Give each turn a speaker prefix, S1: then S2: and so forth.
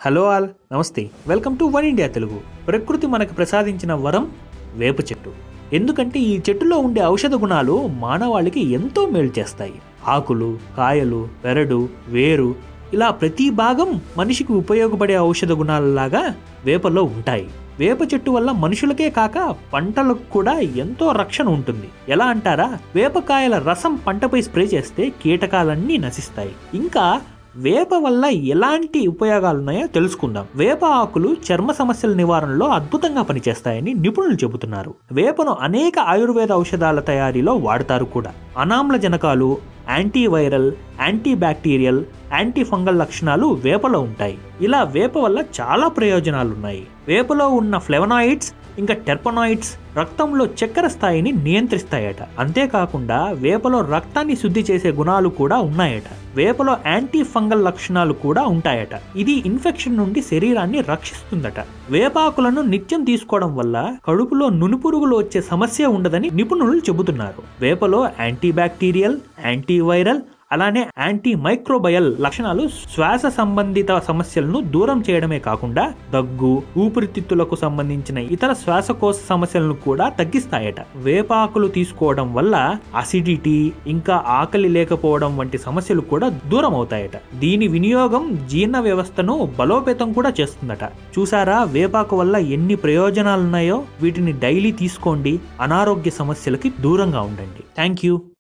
S1: hello all నమస్తే welcome to one India Telugu ప్రకృతి మనకు ప్రసాదించిన వరం వేప చెట్టు ఎందుకంటే ఈ చెట్టులో ఉండే ఔషధ గుణాలు మానవాళికి ఎంతో మేలు చేస్తాయి ఆకులు కాయలు పెరడు వేరు ఇలా ప్రతి భాగం మనిషికి ఉపయోగపడే ఔషధ గుణాలలాగా వేపలో ఉంటాయి వేప చెట్టు వల్ల మనుషులకే కాక పంటలకు కూడా ఎంతో రక్షణ ఉంటుంది ఎలా అంటారా వేపకాయల రసం పంటపై స్ప్రే చేస్తే కీటకాలన్నీ నశిస్తాయి ఇంకా వేప వల్ల ఎలాంటి ఉపయోగాలు ఉన్నాయో తెలుసుకుందాం వేప ఆకులు చర్మ సమస్యల నివారణలో అద్భుతంగా పనిచేస్తాయని నిపుణులు చెబుతున్నారు వేపను అనేక ఆయుర్వేద ఔషధాల తయారీలో వాడతారు కూడా అనామ్లజనకాలు antiviral anti bacterial anti fungal లక్షణాలు వేపలో ఉంటాయి ఇలా వేప వల్ల చాలా ప్రయోజనాలు ఉన్నాయి వేపలో ఉన్న ఫ్లెవనాయిడ్స్ ఇంకా టెర్పనాయిడ్స్ రక్తంలో చక్కెర స్థాయిని నియంత్రిస్తాయట అంతేకాకుండా వేపలో రక్తాన్ని శుద్ధి చేసే గుణాలు కూడా ఉన్నాయట వేపలో యాంటీ ఫంగల్ లక్షణాలు కూడా ఉంటాయట ఇది ఇన్ఫెక్షన్ నుండి శరీరాన్ని రక్షిస్తుందట వేపాకులను నిత్యం తీసుకోవడం వల్ల కడుపులో నునుపురుగులు వచ్చే సమస్య ఉండదని నిపుణులు చెబుతున్నారు వేపలో యాంటీ బ్యాక్టీరియల్ యాంటీవైరల్ అలానే యాంటీ మైక్రోబయల్ లక్షణాలు శ్వాస సంబంధిత సమస్యలను దూరం చేయడమే కాకుండా దగ్గు ఊపిరితిత్తులకు సంబంధించిన ఇతర శ్వాసకోశ సమస్యలను కూడా తగ్గిస్తాయట వేపాకులు తీసుకోవడం వల్ల అసిడిటీ ఇంకా ఆకలి లేకపోవడం వంటి సమస్యలు కూడా దూరం అవుతాయట దీని వినియోగం జీర్ణ వ్యవస్థను బలోపేతం కూడా చేస్తుందట చూసారా వేపాకు వల్ల ఎన్ని ప్రయోజనాలున్నాయో వీటిని డైలీ తీసుకోండి అనారోగ్య సమస్యలకి దూరంగా ఉండండి థ్యాంక్ యూ